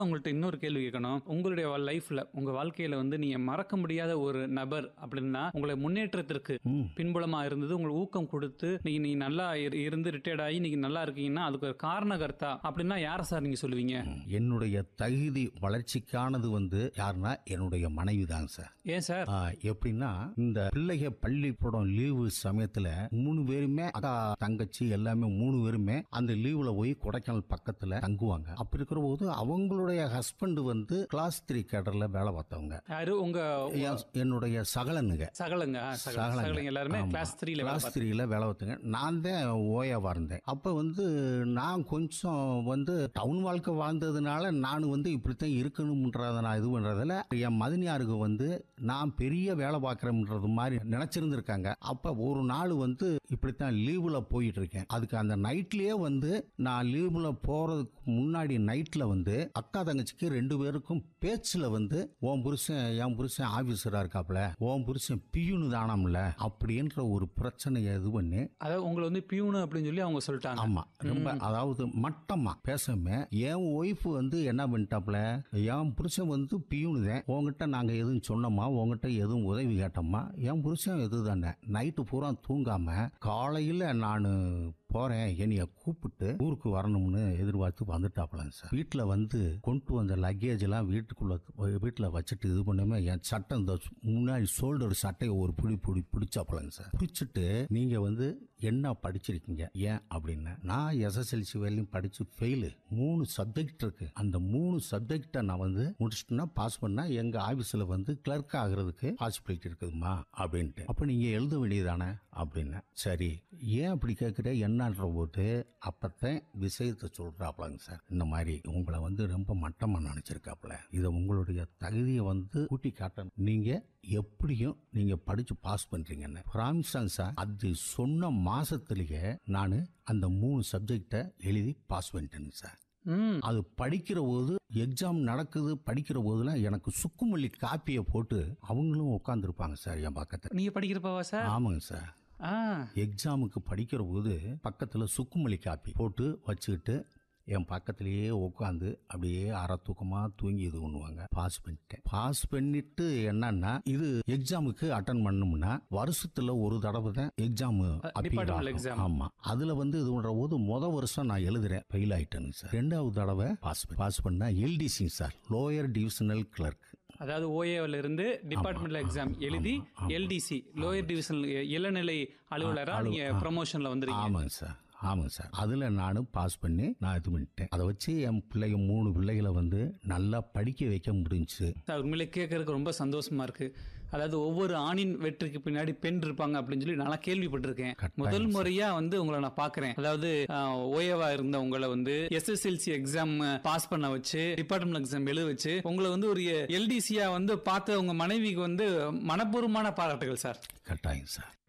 உங்கள்ட்ட இன்னொரு கேள்வி கேட்கணும் உங்களுடைய லைஃப்ல உங்க வாழ்க்கையில வந்து நீங்க மறக்க முடியாத ஒரு நபர் அப்படின்னா உங்களை முன்னேற்றத்திற்கு ம். பின்புலமா இருந்தது உங்களுக்கு ஊக்கம் கொடுத்து நீங்க நீங்க நல்லா இரு- இருந்து ரிட்டையர்ட் ஆகி நீங்க நல்லா இருக்கீங்கன்னா அதுக்கு ஒரு காரணகர்த்தா அப்படின்னா யாரை சார் நீங்க சொல்லுவீங்க என்னுடைய தகுதி வளர்ச்சிக்கானது வந்து யாருன்னா என்னுடைய மனைவி தான் சார் ஏன் சார் ஆ, எப்படின்னா இந்த பிள்ளைக பள்ளிக்கூடம் லீவு சமயத்துல மூணு பேருமே அக்கா தங்கச்சி எல்லாமே மூணு பேருமே அந்த லீவுல போய் கொடைக்கானல் பக்கத்துல தங்குவாங்க அப்படி இருக்கிற போது அவங்களுடைய ஹஸ்பண்ட் வந்து கிளாஸ் த்ரீ கேடர்ல வேலை பார்த்தவங்க யாரு உங்க என்- என்னுடைய சகலனுங்க சகலங்க ஆ, சகல- சகலங்க. சகலங்க எல்லாருமே ஆமா. கிளாஸ் த்ரீல கிளாஸ் த்ரீல வேலை பார்த்தேங்க நான் தான் ஓயாவா இருந்தேன் அப்ப வந்து நான் கொஞ்சம் வந்து டவுன் வாழ்க்கை வாழ்ந்ததுனால நான் வந்து இப்படித்தான் இருக்கணும்ன்றத நான் இது பண்றதுல என் மதினியாருக்கு வந்து நான் பெரிய வேலை பார்க்கறேன்றது மாதிரி நினைச்சிருந்திருக்காங்க அப்ப ஒரு நாள் வந்து இப்படித்தான் லீவுல போயிட்டு இருக்கேன் அதுக்கு அந்த நைட்லயே வந்து நான் லீவுல போறதுக்கு முன்னாடி நைட்ல வந்து அக்கா தங்கச்சிக்கு ரெண்டு பேருக்கும் பேச்சுல வந்து உன் புருஷன் என் புருஷன் ஆபீசரா இருக்காப்ல உன் புருஷன் பியூனு தானாம்ல அப்படின்ற ஒரு பிரச்சனையை இது பண்ணி அதாவது உங்களை வந்து பியூனு அப்படின்னு சொல்லி அவங்க சொல்லிட்டாங்க ஆமா ரொம்ப அதாவது மட்டமா பேசாம என் ஒய்ஃப் வந்து என்ன பண்ணிட்டாப்ல என் புருஷன் வந்து பியூனு தான் உங்ககிட்ட நாங்க எதுவும் சொன்னோமா உங்ககிட்ட எதுவும் உதவி கேட்டோமா என் புருஷன் இது தானே நைட்டு பூரா தூங்காம காலையில நான் போறேன் என்னைய கூப்பிட்டு ஊருக்கு வரணும்னு எதிர்பார்த்து வந்துட்டாப்லங்க சார் வீட்டில் வந்து கொண்டு வந்த லக்கேஜ் எல்லாம் வீட்டுக்குள்ள வீட்டில் வச்சுட்டு இது பண்ணாம என் சட்டை இந்த முன்னாடி ஷோல்டர் சட்டையை ஒரு பிடி பிடி பிடிச்சாப்பலங்க சார் பிடிச்சிட்டு நீங்க வந்து என்ன படிச்சிருக்கீங்க ஏன் அப்படின்னா நான் எஸ்எஸ்எல்சி வரையிலும் படிச்சு ஃபெயிலு மூணு சப்ஜெக்ட் இருக்கு அந்த மூணு சப்ஜெக்டை நான் வந்து முடிச்சிட்டேன்னா பாஸ் பண்ணா எங்க ஆபீஸ்ல வந்து கிளர்க் ஆகுறதுக்கு பாசிபிலிட்டி இருக்குதுமா அப்படின்ட்டு அப்ப நீங்க எழுத வேண்டியதானே அப்படின்னா சரி ஏன் அப்படி கேட்குற என்னன்ற போது அப்பத்தான் விஷயத்தை சொல்றாப்லங்க சார் இந்த மாதிரி உங்களை வந்து ரொம்ப மட்டமா நினைச்சிருக்காப்ல இதை உங்களுடைய தகுதியை வந்து கூட்டி காட்டணும் நீங்க எப்படியும் நீங்க படிச்சு பாஸ் பண்றீங்கன்னு ப்ராமிஸாங்க சார் அது சொன்ன மாசத்திலேயே நான் அந்த மூணு சப்ஜெக்டை எழுதி பாஸ் பண்ணிட்டேங்க சார் ம் அது படிக்கிற போது எக்ஸாம் நடக்குது படிக்கிற போதுலாம் எனக்கு சுக்குமல்லி காப்பியை போட்டு அவங்களும் உட்காந்துருப்பாங்க சார் என் பக்கத்தில் நீங்க படிக்கிறப்பவா சார் ஆமாங்க சார் ஆ எக்ஸாமுக்கு படிக்கிற போது பக்கத்தில் சுக்குமல்லி காப்பி போட்டு வச்சுக்கிட்டு என் பக்கத்திலேயே உட்காந்து அப்படியே அரை தூக்கமாக தூங்கி இது பண்ணுவாங்க பாஸ் பண்ணிட்டேன் பாஸ் பண்ணிட்டு என்னன்னா இது எக்ஸாமுக்கு அட்டன் பண்ணோம்னா வருஷத்துல ஒரு தடவை தான் எக்ஸாம் departmental exam. ஆமா அதுல வந்து இது பண்ற போது முத வருஷம் நான் எழுதுறேன் ஃபெயில் ஆயிட்டேங்க சார் ரெண்டாவது தடவை பாஸ் பாஸ் பண்ணா LDC sir lower divisional clerk அதாவது ஓஏவில் இருந்து டிபார்ட்மெண்டல் எக்ஸாம் எழுதி எல்டிசி லோயர் டிவிஷன் இளநிலை அலுவலரா நீங்க ப்ரமோஷன்ல வந்துருக்கீங்க ஆமாங்க சார் ஆமாங்க சார் அதில் நானும் பாஸ் பண்ணி நான் இது பண்ணிட்டேன் அதை வச்சு என் பிள்ளைங்க மூணு பிள்ளைகளை வந்து நல்லா படிக்க வைக்க முடிஞ்சுச்சு சார் உண்மையிலே கேட்கறதுக்கு ரொம்ப சந்தோஷமா இருக்கு அதாவது ஒவ்வொரு ஆணின் வெற்றிக்கு பின்னாடி பெண் இருப்பாங்க அப்படின்னு சொல்லி நான் கேள்விப்பட்டிருக்கேன் கட்டாயம் முதல் முறையா வந்து உங்களை நான் பாக்குறேன் அதாவது ஓஏவா இருந்த உங்களை வந்து எஸ்எஸ்எல்சி எக்ஸாம் பாஸ் பண்ண வச்சு டிபார்ட்மெண்ட் எக்ஸாம் எழுத வச்சு உங்களை வந்து ஒரு எல்டிசியா வந்து பார்த்த உங்க மனைவிக்கு வந்து மனப்பூர்வமான பாராட்டுகள் சார் கட்டாயம் சார்